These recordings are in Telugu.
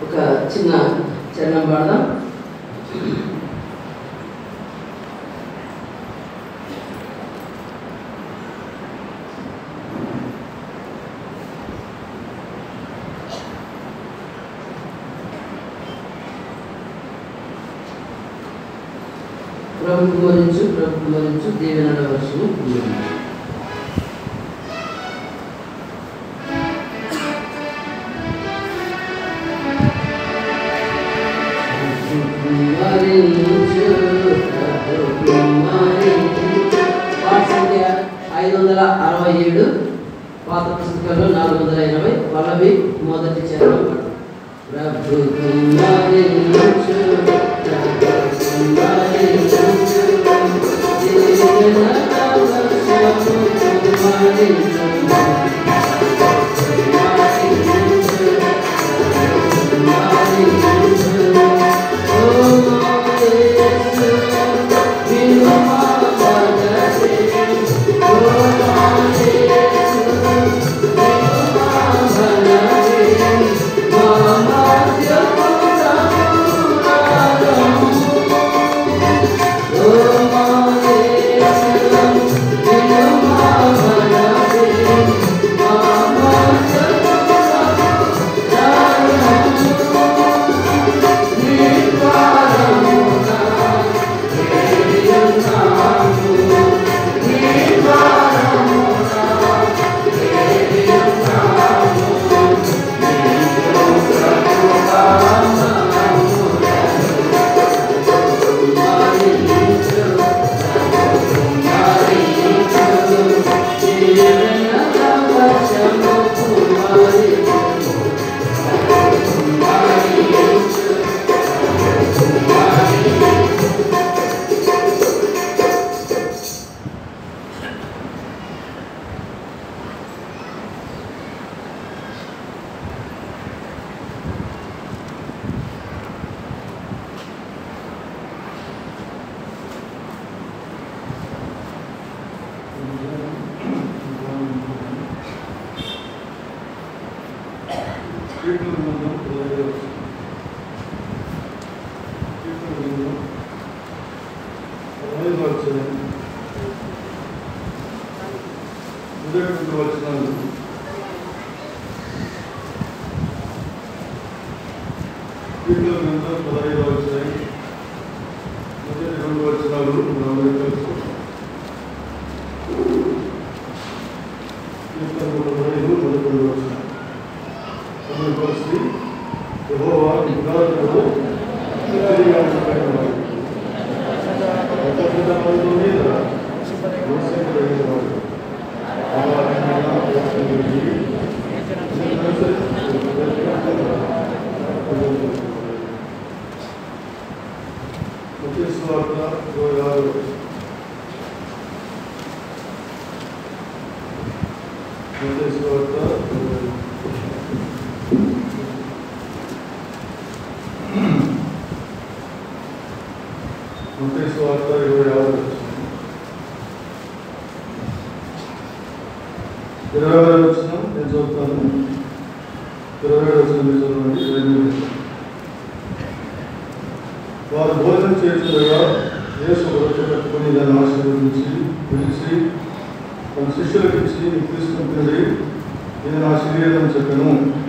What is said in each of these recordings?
ఒక చిన్న చరణం పాడదాం ప్రభు కుమరించు ప్రభు కుమరించు దీవెనల వర్షము కుమరించు కుమరించు ప్రభు కుమరించు పాట సంఖ్య ఐదు వందల అరవై ఏడు పాత పుస్తకంలో నాలుగు వందల ఎనభై పల్లవి మొదటి చరణం ప్రభు కుమరించు ప్రభు కుమరించు మొదటి వచ్చినాలు వీటిలో గ్రంథం పదహైదు వచ్చాయి మొదటి రెండు వచ్చినాలు మనందరికీ తెలుసు కీర్తన నూట పదహైదు మొదటి రెండు వచ్చినాలు అందరూ కలిసి యెహోవా నిగ్రహకుడు శక్తిగా ఉండేవాడు. ఎంత పెద్ద పనుల మీద మోసేయగలిగేవాడు. ఆవాహన పోషకుడికి ముఖ్య స్వార్థ ఇరవై ఆరు ముఖ్య స్వార్థ ఇరవై ముఖ్య స్వార్థ ఇరవై ఆరు ఇరవై ఆరు వచ్చిన నేను చదువుతాను ఇరవై ఏడు వచ్చిన మీరు చదవండి రెండు వారు భోజనం చేస్తుండగా యేసు రొట్టె పెట్టుకుని దాన్ని ఆశీర్వదించి పిలిచి తన శిష్యులకు ఇచ్చి "మీకు తీసుకుని తినండి ఇది నా శరీరం చెప్పాను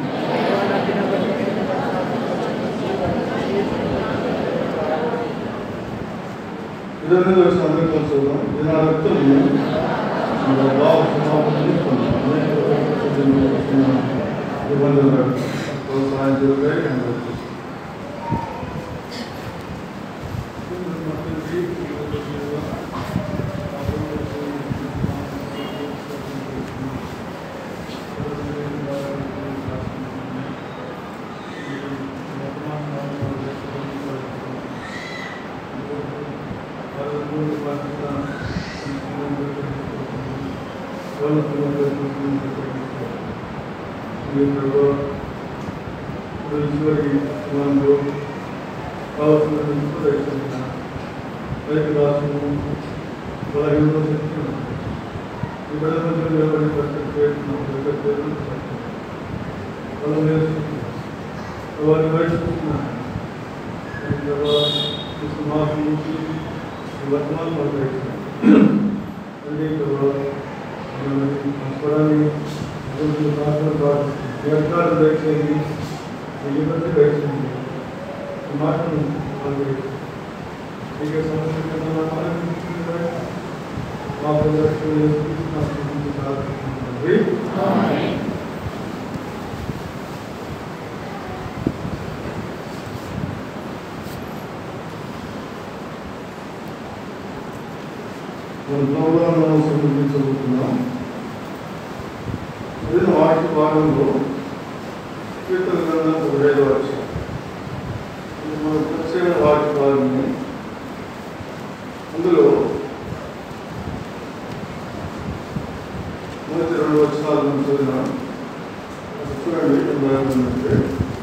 ఇరవై మీద వచ్చిన అందరికీ కలిసి చదువుదాం ఇది నా రక్తం మన బాబు సమాపన నిబంధన ప్రోత్సాహం జరుగుతాయి వారిని వేడుకుంటున్నాను మాకు నుంచి వర్తమానం పంపించాను అంటే స్వరాన్ని వ్యర్థాలు దయచేయండి ఇబ్బంది దయచేయండి ఈ మాటను వాళ్ళు మీకు సమస్య మా ప్రదర్శన ప్రార్థిస్తున్నాను మనం ప్రోగ్రాంలో సంబంధించబోతున్నాం అదే వాటి భాగంలో కీర్తన గ్రంథం పదిహేదో వచ్చాం ఇది మన ప్రత్యేక వాటి భాగమే అందులో మొదటి రెండు వచనాలను చదివిన అది చూడండి ఏం రాయబడిందంటే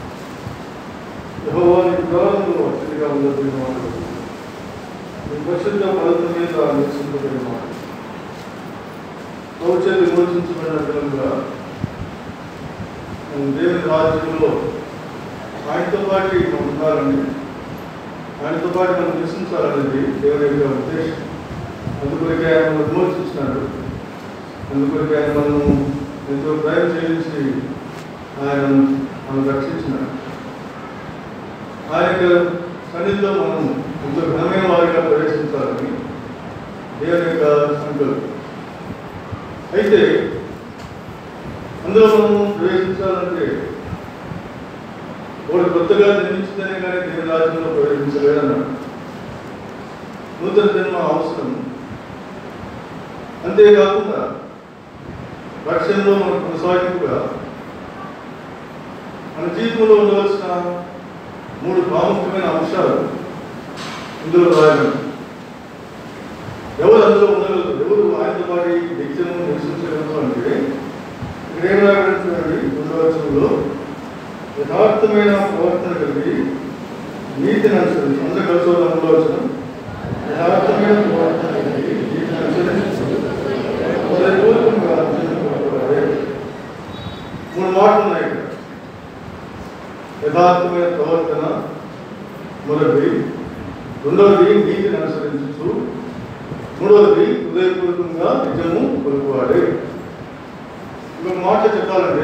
యెహోవాని ప్రారంభంలో అతిథిగా ఉన్నది మాట్లాడుతుంది మీ పరిశుద్ధ పర్వతం మీద నివసింపబడిన మాట ప్రభుత్వ విమోచించబడిన విధంగా మనం దేవుని రాజ్యంలో ఆయనతో పాటు మనం ఉండాలని ఆయనతో పాటు మనం నివసించాలనేది దేవుని యొక్క ఉద్దేశం అందుకొరికి ఆయన మనం విమోచించినాడు అందుకొరికి ఆయన మనం ఎంతో ప్రయాణం చేయించి ఆయన మనం రక్షించినాడు ఆయన యొక్క సన్నిధిలో మనం ఎంతో ఘనమైన వారిగా ప్రవేశించాలని దేవుని యొక్క సంకల్పం అయితే అందులో మనం ప్రవేశించాలంటే వాడు కొత్తగా జన్మించిందనే కానీ దేవుని రాజ్యంలో ప్రవేశించలేదన్నాడు నూతన జన్మ అవసరం అంతేకాకుండా రక్షణలో మన కొనసాగింపుగా మన జీవితంలో ఉండవలసిన మూడు ప్రాముఖ్యమైన అంశాలు ఇందులో రాయడం ఎవరు అందులో ఉండగలరు ఎవరు ఆయనతో పాటు నిత్యము నివసించగలరు అంటే ఇక్కడ ఏం రాయబడుతుందండి ఉండవలసంలో యథార్థమైన ప్రవర్తన కలిగి నీతిని అనుసరించి అందరూ కలిసి ఉండవలసిన యథార్థమైన ప్రవర్తన కలిగి నీతిని అనుసరించి హృదయపూర్వకంగా అనుసరించబడాలి. మూడు మాటలు ఉన్నాయి ఇక్కడ యథార్థమైన ప్రవర్తన మొదటిది రెండవది నీతిని అనుసరించు మూడవది హృదయపూర్వకంగా నిజము కొలుపువాడే ఇంకొక మాట చెప్పాలంటే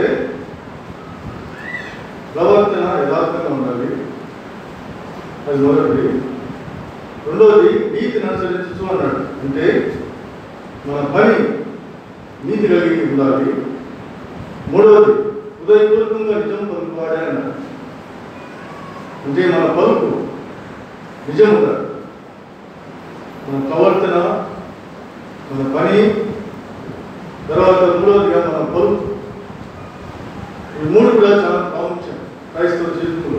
ప్రవర్తన యథార్థంగా ఉండాలి అది మొదటిది రెండవది నీతిని అనుసరించు అన్నాడు అంటే మన పని నీతి కలిగి ఉండాలి మూడవది హృదయపూర్వకంగా నిజం పలుకువాడే అన్నాడు అంటే మన పలుకు నిజం ఉండాలి మన ప్రవర్తన మన పని తర్వాత మూడవదిగా మన పలుకు ఈ మూడు కూడా చాలా ప్రాముఖ్యం క్రైస్తవ జీవితంలో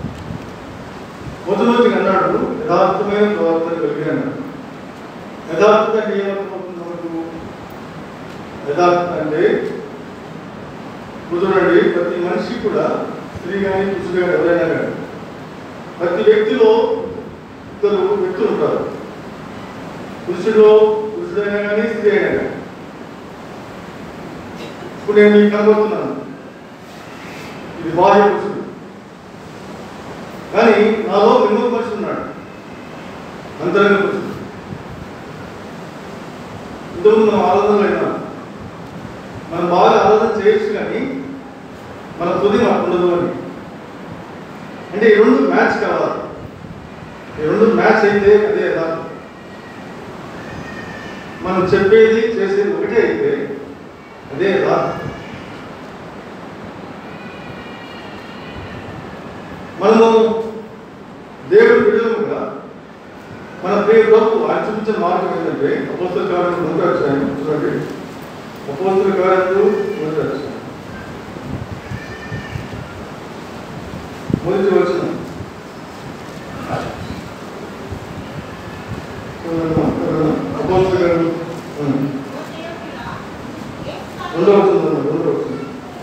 మొదటి అన్నాడు యథార్థమైన ప్రవర్తన కలిగి అన్నాడు యథార్థత అంటే ఏమర్థమవుతుంది మనకు యథార్థత అంటే కుదరండి ప్రతి మనిషి కూడా స్త్రీ కానీ పురుషుడు కానీ ఎవరైనా కానీ ప్రతి వ్యక్తిలో ఇద్దరు వ్యక్తులు ఉంటారు పురుషుడు పురుషుడైనా కానీ స్త్రీ అయినా కానీ ఇప్పుడు నేను మీకు కనబడుతున్నాను ఇది బాహ్య పురుషుడు కానీ నాలో వినోద పురుషుడు ఉన్నాడు అంతరంగ పురుషుడు ఇంతకుముందు మనం ఆరాధనలో అయినా మనం బాగా ఆరాధన చేయొచ్చు కానీ మన తుది మనకు ఉండదు అని అంటే ఈ రెండు మ్యాచ్ కావాలి ఈ రెండు మ్యాచ్ అయితే అదే యథార్థం మనం చెప్పేది చేసేది ఒకటే అయితే అదే యథార్థం మనము దేవుడు విడుదలగా మన ప్రియ ప్రభు ఆయన చూపించిన మార్గం ఏంటంటే అపోస్తల కార్యం మొదటి అధ్యాయం చూడండి అపోస్తల కార్యాలు మొదటి అధ్యాయం మొదటి వచ్చిన అపోస్తల గారు రెండో వచ్చింది రెండో వచ్చింది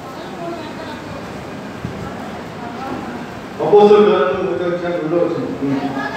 అపోస్తల కార్యం మొదటి అధ్యాయం రెండో వచ్చింది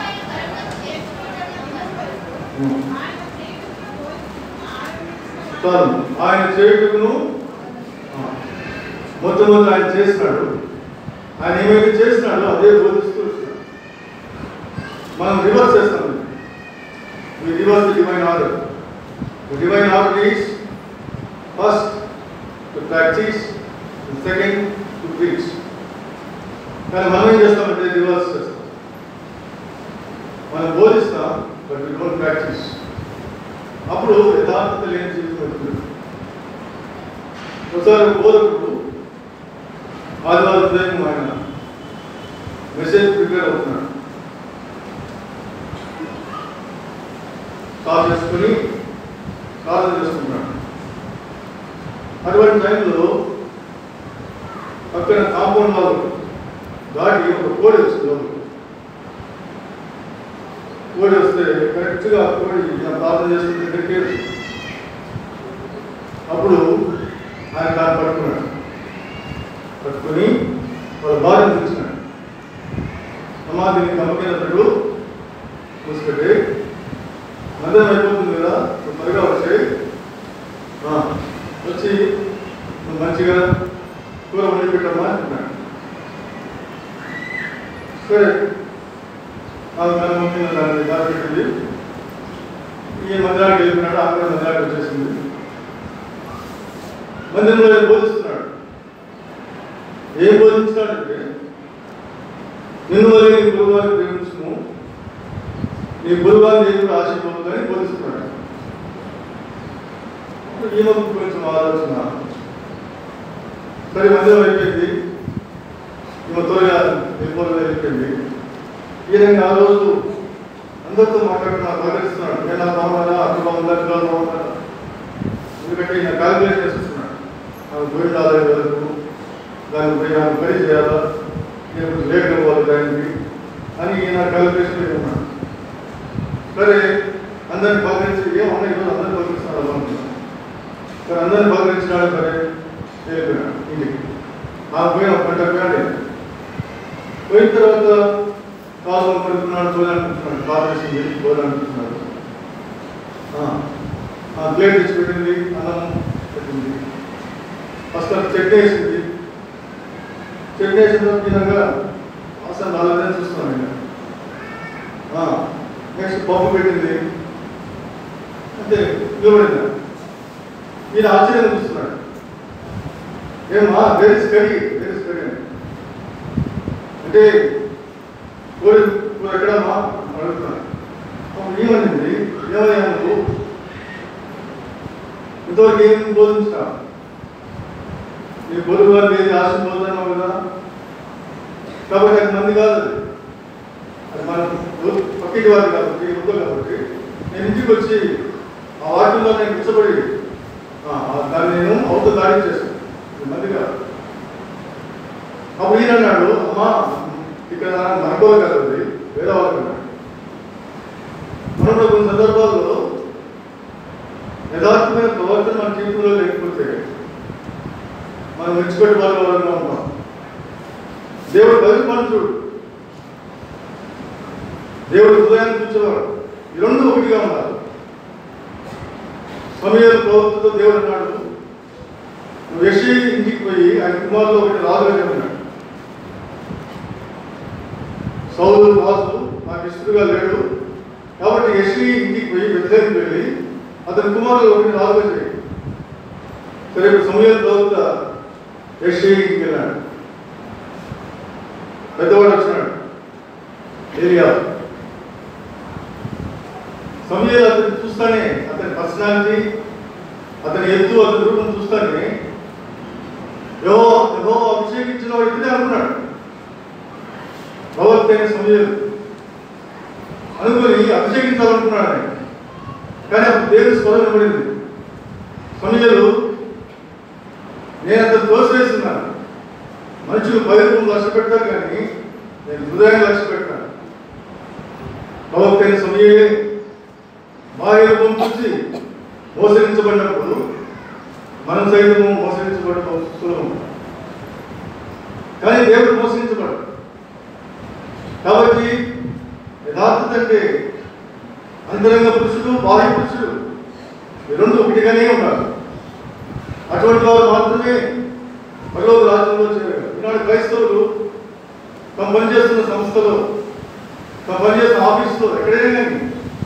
చాలు ఆయన చేయుటకును మొట్టమొదటి ఆయన చేసినాడు ఆయన ఏమైతే చేసినాడో అదే బోధిస్తూ వచ్చినాడు మనం రివర్స్ చేస్తాం We reverse the divine order. The divine order is first to practice, and second to preach. కానీ మనం ఏం చేస్తామంటే రివర్స్ చేస్తాం మనం బోధిస్తాం బట్ వి డోంట్ ప్రాక్టీస్ అప్పుడు యథార్థత లేని జీవితం అవుతుంది ఒకసారి బోధకుడు ఆదివారం ఉదయం ఆయన మెసేజ్ ప్రిపేర్ అవుతున్నాడు కాల్ చేసుకుని ప్రార్థన చేసుకుంటాడు అటువంటి టైంలో పక్కన కాంపౌండ్ వాళ్ళు దాటి ఒక కోడి వచ్చింది లోపలికి. కోడి వస్తే కరెక్ట్గా ఆ కోడి ఇలా ప్రార్థన చేస్తుంది దగ్గరికి అప్పుడు ఆయన దాన్ని పట్టుకున్నాడు పట్టుకొని వాళ్ళ భార్యను పిలిచినాడు అమ్మా దీనికి నమ్మకైనప్పుడు మూసుకుంటే మధ్యాహ్నం అయిపోతుంది కదా నువ్వు త్వరగా వచ్చాయి వచ్చి నువ్వు మంచిగా కూర వండి పెట్టమ్మా అంటున్నాడు సరే ఆమె తన మమ్మీ దాన్ని దారి పెట్టింది ఈ మందిరానికి వెళ్ళిపోయినాడు ఆమె కూడా మందిరానికి వచ్చేసింది మందిరంలో ఏం బోధిస్తున్నాడు ఏం బోధించాడంటే నిన్ను వల్ల నీ గురువారిని ప్రేమించును నీ గురువారిని దేవుడు ఆశిపోతుందని బోధిస్తున్నాడు అప్పుడు ఈమె కొంచెం ఆలోచన సరే మందిరం అయిపోయింది ఈమె త్వరగా వెళ్ళిపోతుంది వెళ్ళిపోయింది ఈయన ఆ రోజు అందరితో మాట్లాడుతున్నా పలకరిస్తున్నాడు నేను నా బాగున్నారా అక్కడ బాగుందా ఇక్కడ బాగున్నారా ఎందుకంటే ఈయన క్యాలిక్యులేట్ చేస్తున్నాడు ఆమె గోవింద ఆదాయం వరకు దాన్ని పోయి ఆమె పని చేయాలా ఈయన కొంచెం లేట్ అవ్వాలి దానికి అని ఈయన క్యాలిక్యులేషన్ ఉన్నాడు సరే అందరిని పలకరించి ఏమన్నా ఈరోజు అందరిని పలకరిస్తున్నాడు అనుకుంటున్నాను సరే అందరిని పలకరించినాడు సరే వెళ్ళిపోయాడు ఇంటికి ఆమె పోయిన ఒక గంట పోయాడు పోయిన తర్వాత కాలు పడుతున్నాడు చూడాలనుకుంటున్నాడు కాలు వేసింది చూడాలనుకుంటున్నాడు ఆ ప్లేట్ తెచ్చి పెట్టింది అన్నం పెట్టింది ఫస్ట్ అది చట్నీ వేసింది చట్నీ వేసిన తర్వాత విధంగా అసలు నాలుగు చూస్తున్నాను ఇంకా నెక్స్ట్ పప్పు పెట్టింది అంతే నిలబడింది ఈయన ఆశ్చర్యం చూస్తున్నాడు ఏమా వెరీ స్టడీ వెరీ స్టడీ అంటే కోడి కూర ఎక్కడమ్మా అని అడుగుతున్నాడు అప్పుడు ఏమనింది ఏమయ్యా నువ్వు ఇంతవరకు ఏం బోధించా నీ గొడుగు వారిని ఏది ఆశిపోతున్నావు కదా కాబట్టి అది మంది కాదు అది. అది మన పక్కింటి వారి కాబట్టి వద్దు కాబట్టి నేను ఇంటికి వచ్చి ఆ వాటిల్లో నేను ఇచ్చబడి దాన్ని నేను అవుతూ దాడి చేశాను ఇది మంది కాదు అప్పుడు ఈయన అన్నాడు అమ్మా ఇక్కడ మనకోలు కాదు అది వేరే వాళ్ళకి అన్నాడు మనం కూడా కొన్ని సందర్భాల్లో యథార్థమైన ప్రవర్తన మన జీవితంలో లేకపోతే మనం మెచ్చిపెట్టే వాళ్ళ వాళ్ళగా ఉంటాం దేవుడు బయలు మనుషుడు దేవుడు హృదయాన్ని చూసేవాడు ఈ రెండు ఒకటిగా ఉన్నారు సమయాల ప్రవక్తతో దేవుడు అన్నాడు నువ్వు యశి ఇంటికి పోయి ఆయన కుమారులో ఒకటి రాజుగా ఉన్నాడు సౌలు రాజు నాకు ఇష్టడుగా లేడు కాబట్టి యశి ఇంటికి పోయి వ్యతిరేకం వెళ్ళి అతని కుమారులు ఒకటి రాజుగా చేయి సరే ఇప్పుడు సమయాల ప్రవక్త యశి ఇంటికి వెళ్ళాడు పెద్దవాడు వచ్చినాడు ఏరియా సమయాలు అతన్ని చూస్తానే అతని పర్సనాలిటీ అతని ఎత్తు అతని రూపం చూస్తానే ఏవో ఏవో అభిషేకించిన వాడు ఇతనే అనుకున్నాడు ప్రవక్త అయిన సమయాలు అనుకుని అభిషేకించాలనుకున్నాడు ఆయన కానీ అప్పుడు దేవుని స్వరం వినబడింది సమయాలు నేను అతను తోసివేస్తున్నాను మనుషులు బయలు లక్ష్య పెడతారు కానీ నేను హృదయాన్ని లక్ష్య పెడతాను ప్రవక్త అయిన సమయే బాహ్య రూపం చూసి మోసగించబడినప్పుడు మనం సైతము మోసగించబడటం సులభం కానీ దేవుడు మోసగించబడు కాబట్టి యథార్థత అంటే అంతరంగ పురుషుడు బాహ్య పురుషుడు ఈ రెండు ఒకటిగానే ఉండాలి అటువంటి వారు మాత్రమే పరలోక రాజ్యంలో చేరారు ఈనాడు క్రైస్తవులు తమ పనిచేస్తున్న సంస్థలో తమ పనిచేస్తున్న ఆఫీస్లో ఎక్కడైనా కానీ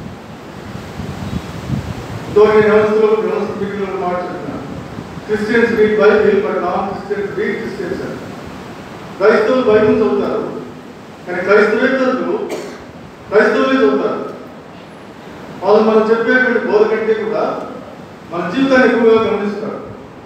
ఇంతవరకు నేను వ్యవస్థలో వ్యవస్థ మీటింగ్లో మాట్లాడుతున్నాను Christians read Bible but non Christians read Christians అని క్రైస్తవులు బైబిల్ చదువుతారు కానీ క్రైస్తవేతరులు క్రైస్తవులే చదువుతారు వాళ్ళు మనం చెప్పేటువంటి బోధ కంటే కూడా మన జీవితాన్ని ఎక్కువగా గమనిస్తారు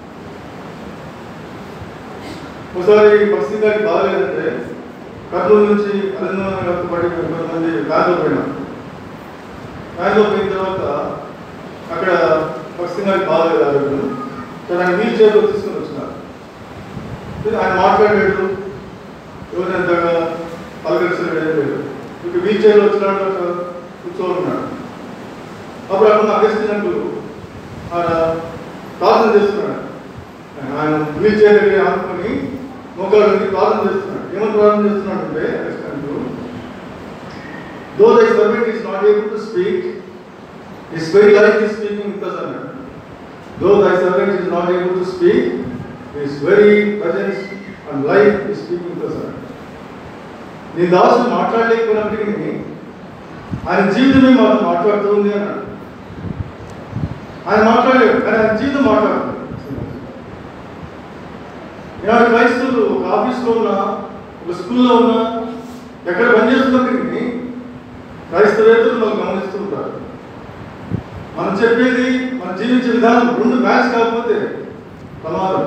ఒకసారి బస్సు గారికి బాగాలేదంటే కర్నూలు నుంచి అనంతమైన పడి కొంతమంది వ్యాన్లో పోయినాం వ్యాన్లో పోయిన తర్వాత అక్కడ బస్సు గారికి బాగాలేదు ఆరోగ్యం సో ఆయన వీల్ చైర్లో తీసుకొని వచ్చినారు అయితే ఆయన మాట్లాడాడు ఎవరు ఎంతగా పలకరిస్తున్నాడు ఏం లేదు ఇక వీల్ చైర్లో వచ్చినాడు అక్కడ కూర్చొని ఉన్నాడు అప్పుడు అక్కడ అగస్టినట్టు ఆయన ప్రార్థన చేస్తున్నాడు ఆయన వీల్ చైర్ దగ్గర ఆనుకొని మోకాళ్ళకి ప్రార్థన చేస్తున్నాడు ఏమని ప్రార్థన చేస్తున్నాడు అంటే అగస్టినట్టు though thy servant is not able to speak his very life is speaking with అన్నాడు though thy servant is not able to speak his very presence and life is speaking with అన్నాడు నీ దాసుడు మాట్లాడలేకపోయినప్పటికీ ఆయన జీవితమే మాతో మాట్లాడుతూ ఉంది అన్నాడు ఆయన మాట్లాడలేడు కానీ ఆయన జీవితం మాట్లాడుతుంది ఇలాంటి క్రైస్తవులు ఒక ఆఫీస్లో ఉన్నా ఒక స్కూల్లో ఉన్నా ఎక్కడ పనిచేస్తున్నప్పటికీ క్రైస్తవేతలు మనం గమనిస్తూ ఉంటారు మనం చెప్పేది మనం జీవించే విధానం రెండు మ్యాచ్ కాకపోతే ప్రమాదం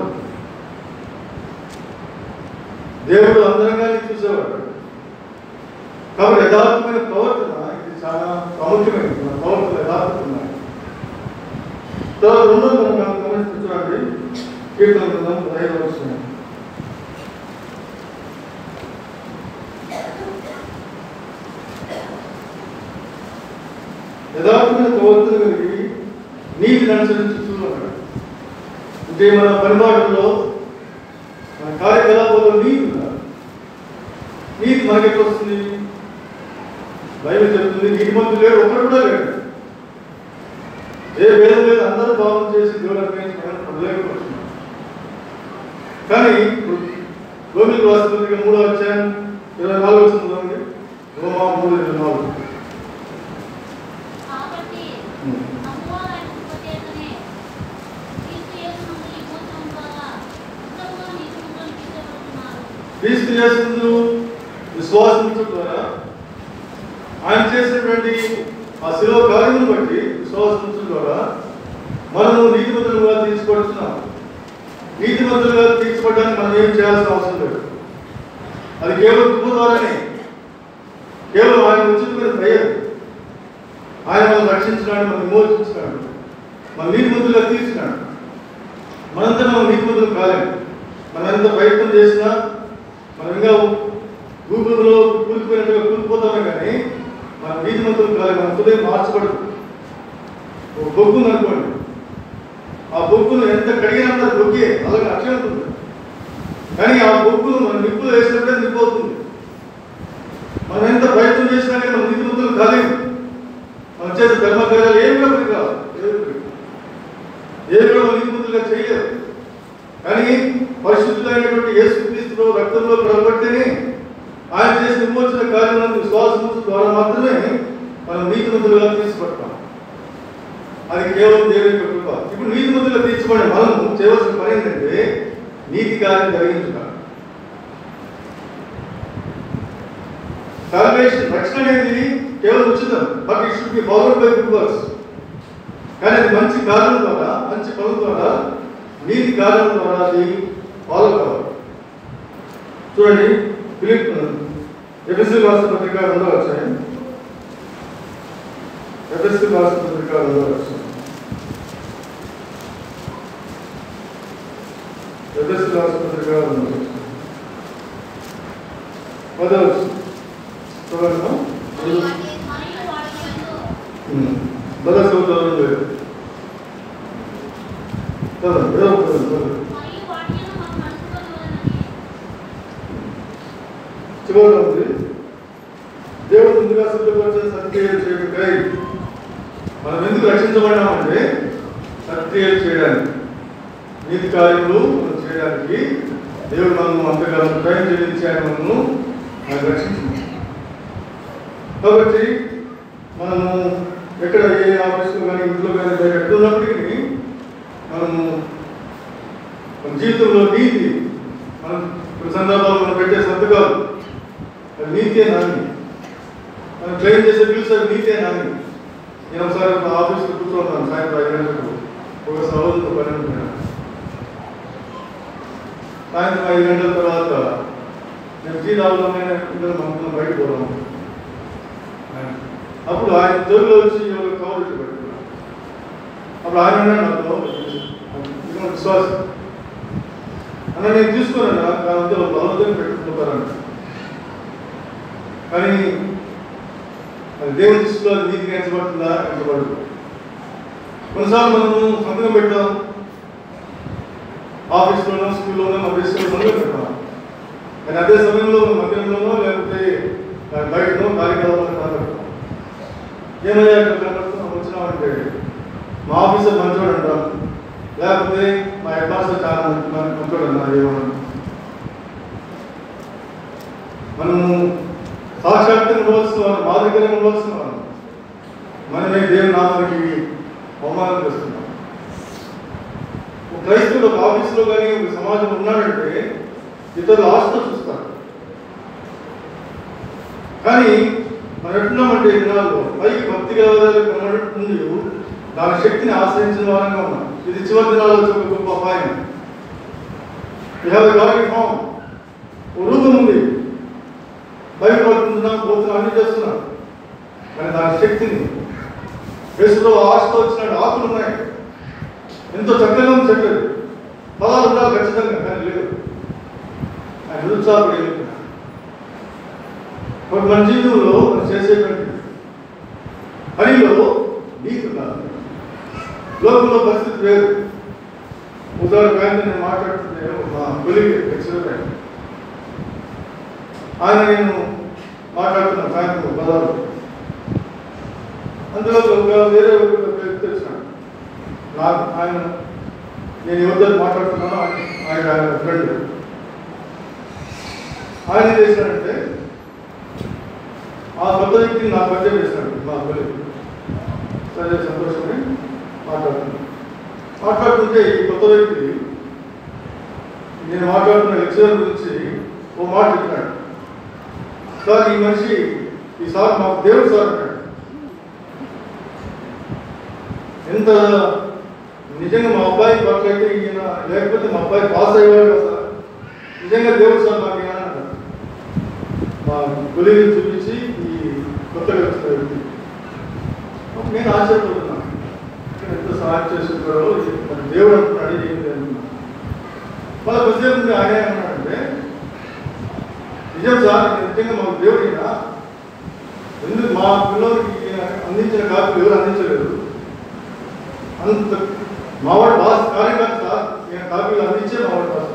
దేవుడు అందరంగానే చూసేవాడు కాబట్టి యథార్థమైన ప్రవర్తన ఇది చాలా ప్రాముఖ్యమైనది మన ప్రవర్తన యథార్థమైన తర్వాత రెండో మనం గమనిస్తూ చూడండి కీర్తన గ్రంథం పదహైదు వచ్చిన యథార్థమైన ప్రవర్తన కలిగి నీతిని అనుసరించి చూడాలి అంటే మన పరిమాణంలో మన కార్యకలాపాల్లో నీతి ఉండాలి నీతి మనకి ఎట్లా వస్తుంది బైబిల్ చెప్తుంది నీతిమంతులు లేడు ఒకరు కూడా లేడు ఏ వేదం లేదు అందరూ పాపం చేసి దేవుడు అర్పించి మనం వదిలేకపోతున్నాం కానీ రోమిల్ రాష్ట్రపతిగా మూడో అధ్యాయం ఇరవై నాలుగు వచ్చింది చూడండి రోమా మూడు ఇరవై నాలుగు కాబట్టి అమ్మవారి ఉపదేశమే క్రీస్తు యేసునందు ఈ మోసం ద్వారా ఉత్తముగా నీతిమంతులను తీర్చబడుతున్నారు. క్రీస్తు యేసునందు విశ్వాసించడం ద్వారా ఆయన చేసినటువంటి ఆ శిలో కార్యమును బట్టి విశ్వాసించడం ద్వారా మనము నీతిమంతులుగా తీర్చబడుతున్నాం నీతిమంతులుగా తీర్చబడడానికి మనం ఏం చేయాల్సిన అవసరం లేదు అది కేవలం కృప ద్వారానే కేవలం ఆయన ఉచితమైన దయ ఆయన మనం రక్షించినాడు మనం విమోచించినాడు మన నీతిమంతులుగా తీర్చినాడు మనంతా మనం నీతిమంతులు కాలేము మనం ఎంత ప్రయత్నం చేసినా మనం ఇంకా గూగుల్లో కూలిపోయినట్టుగా కూలిపోతామే కానీ మన నీతిమంతులు కాలేదు మన హృదయం మార్చబడదు ఒక బొగ్గు ఉంది అనుకోండి ఆ బొగ్గును ఎంత కడిగినంత బొగ్గే అలాగే అట్లే ఉంటుంది కానీ ఆ బొగ్గును మనం నిప్పులు వేసినప్పుడే నిప్పు అవుతుంది మనం ఎంత ప్రయత్నం చేసినా కానీ మన నీతిమంతులు కాలేము మనం చేసే ధర్మకార్యాలు ఏమి కూడా పనికి రావు. ఏవి పనికి రావు. ఏవి కూడా మన నీతిమంతులుగా చేయలేరు కానీ పరిశుద్ధులైనటువంటి యేసుక్రీస్తులో రక్తంలో కలబడితేనే ఆయన చేసిన విమోచన కార్యములను విశ్వాసం ద్వారా మాత్రమే మనం నీతిమంతులుగా తీర్చబడతాం అది కేవలం దేవుని యొక్క కృప ఇప్పుడు నీతిమంతులుగా తీర్చబడే మనము చేయవలసిన పని ఏంటంటే నీతి కార్యం జరిగించుట సాల్వేషన్ రక్షణ అనేది కేవలం ఉచితం but it should be followed by good works కానీ అది మంచి కార్యం ద్వారా మంచి పనుల ద్వారా నీతి కార్యం ద్వారా అది ఫాలో కావాలి చూడండి ఫిలిప్ ఎఫ్ఎస్సి రాష్ట్ర పత్రిక రెండో వచ్చాయి ఎఫ్ఎస్సి రాష్ట్ర పత్రిక రెండో వచ్చాయి ఎఫ్ఎస్సి రాష్ట్ర పత్రిక రెండో వచ్చాయి పదో వచ్చి చూడండి మరియు మరియు వాటి యందు పదో చదువుతారు లేదు చదవండి ఏదో ఒకటి చదవండి. మరియు వాటి యందు మాకు నడుచుకోవాలని చివరిలో ఉంది దేవుడు ముందుగా సిద్ధపరిచిన సత్క్రియలు చేయటకై మనం ఎందుకు రక్షించబడినామంటే సత్క్రియలు చేయడానికి నీతి కార్యములు మనం చేయడానికి దేవుడు మనము అంతగా టైం చెల్లించి ఆయన మనము ఆయన రక్షించింది కాబట్టి మనము ఎక్కడ ఏ ఆఫీస్లో కానీ ఇంట్లో కానీ బయట ఎక్కడ ఉన్నప్పటికీ మనము మన జీవితంలో నీతి మనం కొన్ని సందర్భాల్లో మనం పెట్టే సంతకాలు అది నీతే నాని మనం ట్రైన్ చేసే బిల్స్ అది నీతే నాని నేను ఒకసారి ఒక ఆఫీస్లో కూర్చోన్నాను సాయంత్రం ఐదు గంటలకు ఒక సహోదరుతో పని ఉంటున్నాను సాయంత్రం ఐదు గంటల తర్వాత నేను టీ తాగుదామని ఇద్దరు మనతో బయటకు పోదాము అప్పుడు ఆయన జోబులో వచ్చి ఎవరు కవర్ పెట్టి పెట్టుకున్నాను అప్పుడు ఆయన అన్నాడు నాతో ఇది నా విశ్వాసం అన్న నేను తీసుకున్నాను కాకపోతే ఒక బలవంతం పెట్టుకుంటారని కానీ అది దేవుని దృష్టిలో అది నీతిగా ఎంచబడుతుందా ఎంచబడదు కొన్నిసార్లు మనము సంతకం పెట్టాం ఆఫీస్లోనో స్కూల్లోనో మన దేశంలో సంతకం పెట్టాం కానీ అదే సమయంలో మధ్యాహ్నంలోనో లేకపోతే ఆ, బయటనో కార్యక్రమంలో కనబడతాం ఏమయ్యా ఇక్కడ కనబడుతున్నాం వచ్చినామంటే మా ఆఫీసర్ మంచోడు అంటాం లేకపోతే మా హెడ్ మాస్టర్ చాలా మంచి మంచి- మంచోడు అన్నారు ఏమన్నా మనము సాక్షాత్తుగా ఉండవలసిన వారు మాదిరిగా ఉండవలసిన వారు మనమే దేవుని నామానికి అవమానం చేస్తున్నాం ఒక క్రైస్తవుడు ఒక ఆఫీసులో కానీ ఒక సమాజంలో ఉన్నాడంటే ఇతరులు ఆశతో చూస్తారు కానీ మనం ఎట్టున్నామంటే ఈ దినాల్లో పైకి భక్తి గలవారు కనబడుతుంది దాని శక్తిని ఆశ్రయించిన వారంగా ఉన్నాం ఇది చివరి దినాల్లో వచ్చే ఒక గొప్ప అపాయం We have a godly form. ఓ రూపం ఉంది భయపడుతున్నాం పోతున్నాం అన్ని చేస్తున్నాం కానీ దాని శక్తిని యేసులో ఆశతో వచ్చినాడు ఆకులు ఉన్నాయి ఎంతో చక్కగా ఉంది చెట్టు ఫలాలు ఉండాలి ఖచ్చితంగా కానీ లేవు ఆయన నిరుత్సాహపడి మరి మన జీవితంలో మనం చేసేటువంటి పనిలో నీతి ఉండాలి లోకంలో పరిస్థితి వేరు ఉదాహరణ నేను మాట్లాడుతుంటే మా కొలిగి ఎక్స్పెరిమెంట్ ఆయన నేను మాట్లాడుతున్నా సాయంత్రం పదాలు అందులో ఒక వేరే ఒక వ్యక్తి వచ్చినాడు నాకు ఆయన నేను ఎవరితో మాట్లాడుతున్నానో ఆయన ఆయన ఆయన ఫ్రెండ్ ఆయన ఏం చేశాడంటే ఆ కొత్త వ్యక్తిని నా పరిచయం చేశాడు మా కొలిగి సరే సంతోషమని మాట్లాడుతున్నాను మాట్లాడుతుంటే ఈ కొత్త వ్యక్తి నేను మాట్లాడుతున్న లెక్చరర్ గురించి ఓ మాట చెప్పాడు సార్ ఈ మనిషి ఈ సార్ మాకు దేవుడు సార్ అన్నాడు ఎంత నిజంగా మా అబ్బాయి పట్ల అయితే ఈయన లేకపోతే మా అబ్బాయి పాస్ అయ్యేవాడు కదా సార్ నిజంగా దేవుడు సార్ మాకు ఈయన అన్నాడు మా గులిని చూపించి ఈ కొత్తగా వచ్చిన వ్యక్తి అప్పుడు నేను ఆశ్చర్యపోతున్నాను ఇక్కడ ఎంత సహాయం చేస్తుంటారో ఇది మన దేవుడు అంటున్నాడు ఇది ఏంటి అంటున్నాను వాళ్ళ కొద్దిసేపు ఉండి ఆయన ఏమన్నాడంటే నిజం సార్ ఇది నిజంగా మాకు దేవుడినా ఎందుకు మా పిల్లలకి ఈయన అందించిన కాపీ ఎవరు అందించలేదు అంత మావాడు బాస్ కార్యకర్త సార్ ఈయన కాపీలు అందించే మావాడు బాస్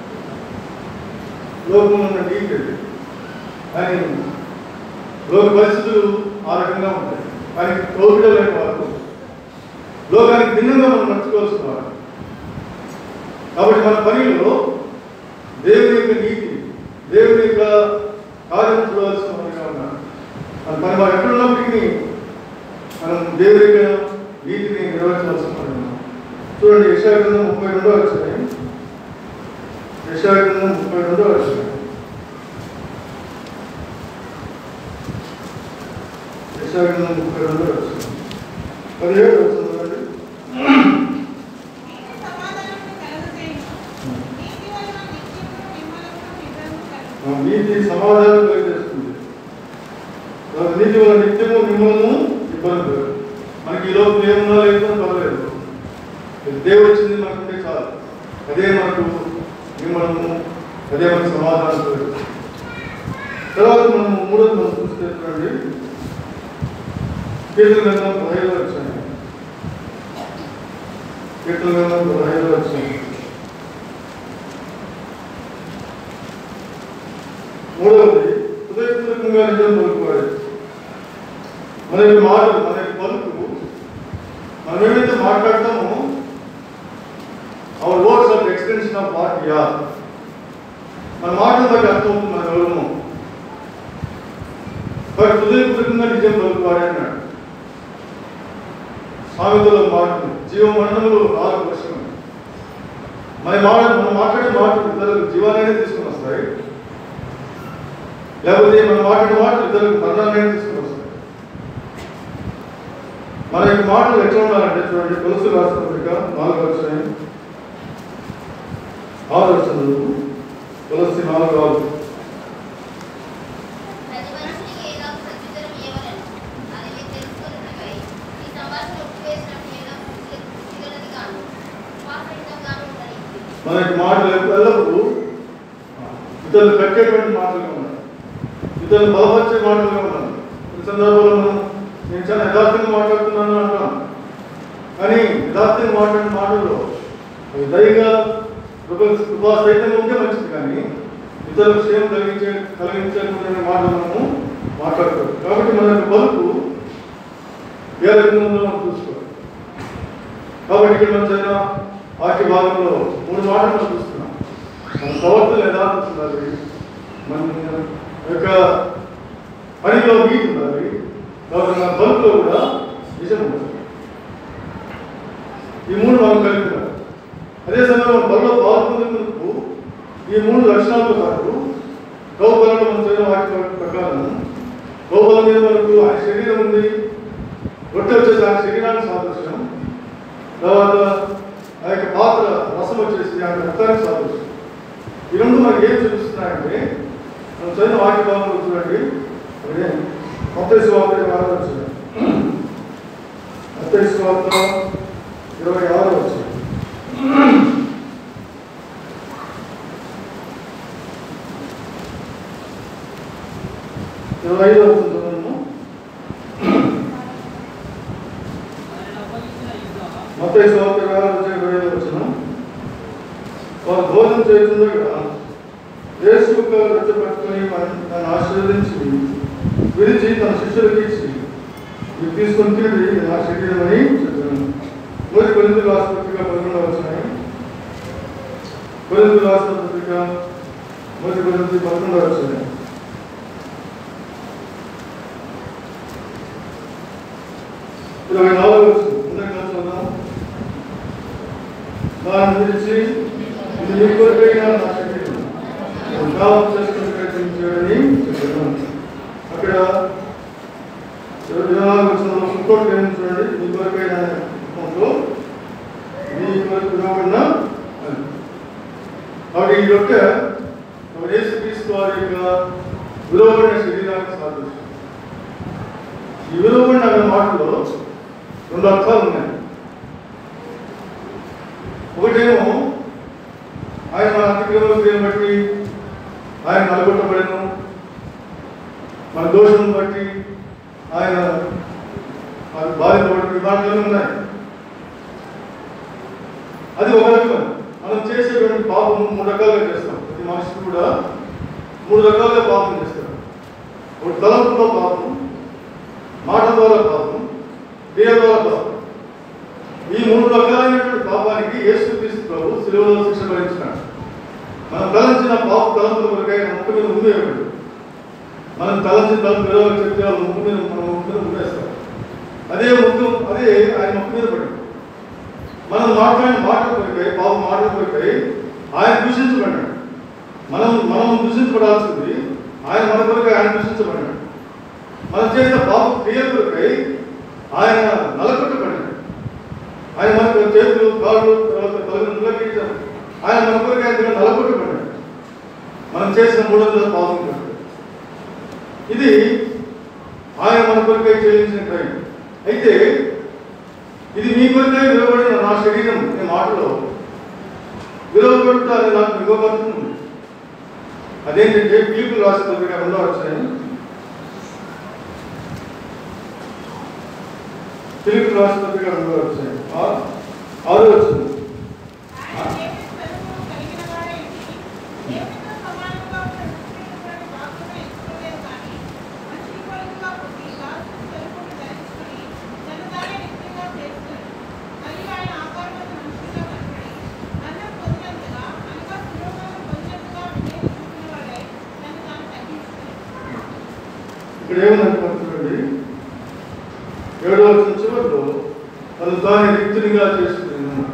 లోకంలో ఉన్న నీటి కానీ లోక పరిస్థితులు ఆ రకంగా ఉంటాయి కానీ కోవిడ్ లేని వారు లోకానికి భిన్నంగా మనం నడుచుకోవాల్సిన వారు కాబట్టి మన పనిలో దేవుని యొక్క నీతి దేవుని యొక్క కార్యం చూడవలసిన వారిగా ఉన్నారు మన పని వారు ఎక్కడ ఉన్నప్పటికీ మనం దేవుని యొక్క నీతిని నిర్వహించవలసిన వారు ఉన్నాం. చూడండి యశాగ్రంథం ముప్పై రెండో వచ్చినాయి యశాగ్రంథం ముప్పై రెండో వచ్చినాయి యశాగ్రంథం ముప్పై రెండో వచ్చినాయి పదిహేడు వచ్చింది చూడండి ఆ నీతి సమాధానం కలిగేస్తుంది ఆ నీతి వల్ల నిత్యము మిమ్మల్ని ఇబ్బంది లేదు. మనకి ఈ లోపల ఏమున్నా లేదో పర్లేదు ఇది దేవుడు వచ్చింది మనకుంటే చాలు అదే మనకు మిమ్మల్ని అదే మనకు సమాధానం కలిగిస్తుంది. తర్వాత మనం మూడోది మనం చూస్తే చూడండి కీర్తన గ్రంథం పదహైదు వచ్చాయి కీర్తన గ్రంథం పదహైదు వచ్చాయి మూడవది హృదయపూర్వకంగా నిజం పలుకువాడు మన యొక్క మాటలు మన యొక్క పలుకు మనం ఏమైతే మాట్లాడతామో our words of extension of what యా మన మాటలు బట్టి అర్థమవుతుంది మన గౌరవం కాబట్టి హృదయపూర్వకంగా నిజం పలుకువాడే అన్నాడు సామెతలో మాట జీవ మరణములు నాలుగు వర్షం మన మాట మనం మాట్లాడే మాటలు ఇతరులకు జీవాలైనా తీసుకుని వస్తాయి లేకపోతే మనం మాట్లాడే మాటలు ఇతరులకు మరణాలైనా తీసుకుని వస్తాయి మన యొక్క మాటలు ఎట్లా ఉండాలంటే చూడండి తులసి రాసిన పత్రిక నాలుగు వచ్చినాయి ఆరు వచ్చిన తులసి నాలుగు ఆరు ప్రతి మనిషికి ఏదో ఒక ప్రత్యుత్తరం ఇవ్వవలెను. అది మీరు తెలుసుకొనుటకై ఈ సంభాషణ ఒప్పివేసినట్టు ఏదో పుచ్చిగలది కాను. ఉపాసరహితంగాను ఉండనివ్వండి. మన యొక్క మాటలు ఎల్లప్పుడూ ఇతరులు కట్టేటువంటి మాటలుగా ఉండాలి ఇతరులు బలపరిచే మాటలుగా ఉండాలి కొన్ని సందర్భాల్లో మనం నేను చాలా యథార్థంగా మాట్లాడుతున్నాను అంటాం కానీ యథార్థంగా మాట్లాడిన మాటల్లో అవి దయగా కృప కృపా సహితంగా ఉంటే మంచిది కానీ ఇతరులకు క్షేమం కలిగించే కలిగించేటువంటి మాటలు మనము మాట్లాడతాం కాబట్టి మన యొక్క బలుపు ఏ రకంగా ఉందో మనం చూసుకోవాలి కాబట్టి ఇక్కడ మనం చదివిన వాక్య భాగంలో మూడు మాటలు మనం చూస్తున్నాం మన ప్రవర్తన యథార్థత ఉండాలి మన యొక్క పనిలో నీతి ఉండాలి కాబట్టి మన బలుపులో కూడా నిజం ఉండాలి ఈ మూడు మనం కలిగి ఉండాలి అదే సమయంలో మన బలలో పాల్గొనేందుకు ఈ మూడు లక్షణాలతో పాటు గౌబలంలో మనం చదివిన వాక్య ప్రకారం గౌబలం మీద మనకు ఆయన శరీరం ఉంది రొట్టె వచ్చేసి ఆయన శరీరానికి సాదృశ్యం తర్వాత ఆ యొక్క పాత్ర రసం వచ్చేసి ఆయన రక్తానికి సాదృశ్యం ఈ రెండు మనకి ఏం చూపిస్తున్నాయంటే మనం చదివిన వాక్య భాగంలో చూడండి అదే మొత్తం వార్త ఇరవై ఆరు వచ్చింది మొత్తం వార్త ఇరవై ఆరు వచ్చింది ఇరవై ఐదు అవుతుంది చూడండి. మొత్తం స్వార్థ వచ్చే వచ్చిన వారు భోజనం చేస్తుండగా యేసు రెచ్చపట్టుకొని తను ఆశీర్వదించి విరిచి తన శిష్యులకి ఇచ్చి ఇది తీసుకొని తిరిగి ఇది నా శరీరం అని చెప్పాను మొదటి కొరిందులు రాసిన పత్రిక పదకొండు వచ్చినాయి కొరిందులు రాసిన పత్రిక మొదటి కొరిందులు పదకొండు వచ్చినాయి ఇరవై నాలుగు వచ్చింది ముందుకు చదువుదాం దాని గురించి ఇది మీ కొరకైనా నా శరీరం ఉద్భావం చేసుకుని ప్రయత్నించాడని చెప్పాను అక్కడ ఇరవై నాలుగు వచ్చిన ఇంకోటి ఏం చూడండి మీ కొరకైనా మొత్తంలో మీ కొరకు ఇవ్వబడిన అని. కాబట్టి ఈ యొక్క యేసు క్రీస్తు వారి యొక్క విలువబడిన శరీరానికి సాదృశ్యం ఈ విలువబడిన అనే మాటలో రెండు అర్థాలు ఉన్నాయి ఒకటేమో ఆయన మన అతిక్రమం క్రియను బట్టి ఆయన నలగొట్టబడను మన దోషం బట్టి ఆయన బాధింపబడిన విధానాలు ఉన్నాయి అది ఒక రకం మనం చేసేటువంటి పాపం మూడు రకాలుగా చేస్తాం ప్రతి మనిషి కూడా మూడు రకాలుగా పాపం చేస్తాం ఒకటి తలంపుతో పాపం మాట ద్వారా పాపం క్రియ ద్వారా పాపం ఈ మూడు రకాలైనటువంటి పాపానికి యేసు క్రీస్తు ప్రభు శిలువలో శిక్ష భరించినాడు మనం తలంచిన పాప తలంపుల కొరకై ఆయన ముక్కు మీద ఉమ్మేయడు మనం తలంచిన తలంపు విలువలు చెప్తే వాళ్ళ ముక్కు మీద మన ముక్కు మీద ఉమ్మేస్తాం అదే ముక్కు అదే ఆయన ముక్కు మీద పడింది మనం మాట్లాడిన మాట కొరకై పాప మాట కొరకై ఆయన దూషించబడ్డాడు మనం మనం దూషించబడాల్సింది ఆయన మన కొరకై ఆయన దూషించబడ్డాడు మనం చేసిన పాప క్రియ కొరకై ఆయన నలకొట్టబడ్డాడు ఆయన మనకు చేతులు కాళ్ళు తర్వాత తలను నిలబెట్టాం ఆయన మన కొరకు ఆయన నలగొట్టబడ్డాడు మనం చేసిన మూడు వందల పాపం కొరకు. ఇది ఆయన మన కొరకై చెల్లించిన క్రయం అయితే ఇది మీ కొరకై విలువబడిన నా శరీరం అనే మాటలో విలువబడుట అని నాకు ఇవ్వబడుతుంది అదేంటంటే పిలుపులు రాసిన పత్రిక రెండో వచ్చాయి పిలుపు రాసిన పత్రిక రెండో వచ్చాయి ఆ- ఆరో వచ్చింది ఆయన దేవుని స్వరూపము కలిగిన వాడైంది. దేవునితో సమానంగా ఉన్న సృష్టించబడిన వాక్కును ఎంచుకోలేదు కానీ, మనిషి పోలికగా పుట్టి, దాసుని స్వరూపము ధరించుకుని, తను తానే నిత్యంగా చేసుకుని, మరియు ఆయన ఆకారమందు మనుషునిగా కనబడి, అన్నం పొందినంతగా, అనగా సులోభాలను పొందినంతగా వివేకం చూపిన వాడై, తను తాను తగ్గించుకుని. ఇక్కడ ఏమనుకుంటున్నాండి ఏడవ వచనం చివరిలో తను తాను రిక్తునిగా చేసుకున్నాను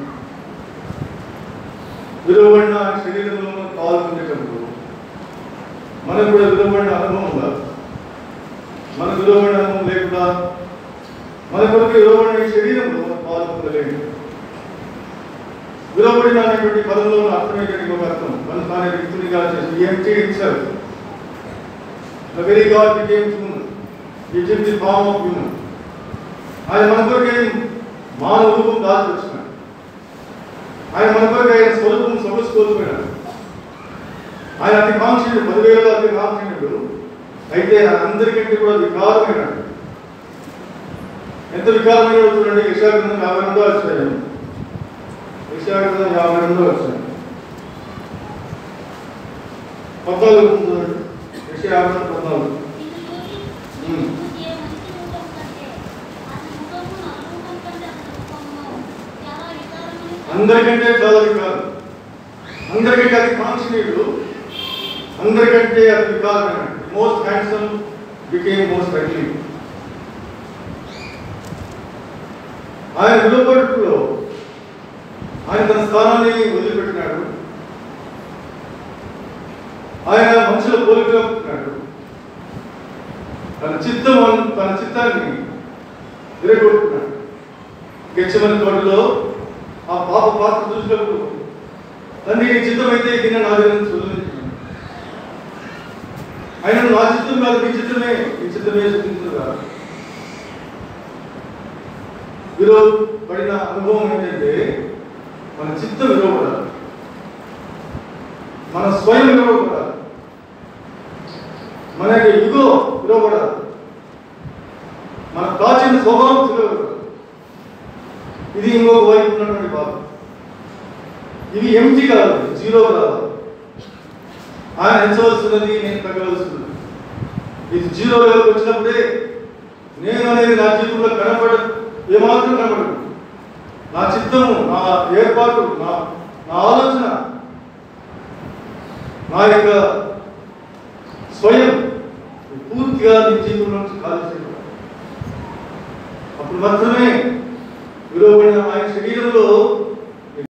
విలువబడిన ఆయన శరీరంలో పాల్గొనేటప్పుడు మనకు కూడా విలువబడిన అనుభవం ఉందా మన విలువబడిన అనుభవం లేకుండా మన కొరకు విలువబడిన ఈ శరీరంలో మనం పాల్గొనలేము విలువబడిన అనేటువంటి పదంలో ఉన్న అర్థమైనటువంటి ఒక అర్థం మన తానే రిక్తునిగా చేసి empty itself The very God became human. He took the form of human. ఆయన మన కొరకు మానవ రూపం దాచి వచ్చినాడు ఆయన మన కొరకు ఆయన స్వరూపం సమస్య కోల్పోయినాడు ఆయన అతి కాంక్షణుడు పదివేలలో అతి కాంక్షణుడు అయితే ఆయన అందరికంటే కూడా వికారమైనాడు ఎంత వికారమైన చూడండి యశాగ్రంథం యాభై రెండో వచ్చాయి యశాగ్రంథం యాభై రెండో వచ్చాయి పద్నాలుగు చూడండి యశ యాభై రెండు పద్నాలుగు అందరికంటే చాలా వికారం అందరికంటే అతి కాంక్షణీయుడు అందరికంటే అతి వికారమైన most handsome became most ugly ఆయన విలువబడులో ఆయన తన స్థానాన్ని వదిలిపెట్టినాడు ఆయన మనుషుల పోలికగా పుట్టినాడు తన చిత్తం తన చిత్తాన్ని విరగొట్టుకున్నాడు గెచ్చమని తోటలో ఆ పాప పాత్ర చూసినప్పుడు తండ్రి నీ చిత్తం అయితే కింద నా దగ్గర చూపించాను ఆయన నా చిత్తం కాదు నీ చిత్తమే నీ చిత్తమే చూపించదు కాదు విరో పడిన అనుభవం ఏంటంటే మన చిత్తం విరవబడాలి మన స్వయం విరవబడాలి మన యొక్క యుగో విరవబడాలి మన ప్రాచీన స్వభావం విరవబడాలి ఇది ఇంకొక వైపు ఉన్నటువంటి బాధ ఇవి ఎంటీ కాదు జీరో కాదు ఆయన ఎంచవలసినది నేను తగ్గవలసినది ఇది జీరో లెవెల్కి వచ్చినప్పుడే నేను అనేది నా జీవితంలో కనపడ ఏమాత్రం కనపడదు నా చిత్తము నా ఏర్పాటు నా నా ఆలోచన నా యొక్క స్వయం పూర్తిగా నీ జీవితంలో నుంచి ఖాళీ చేయడం అప్పుడు మాత్రమే విలువబడిన ఆయన శరీరంలో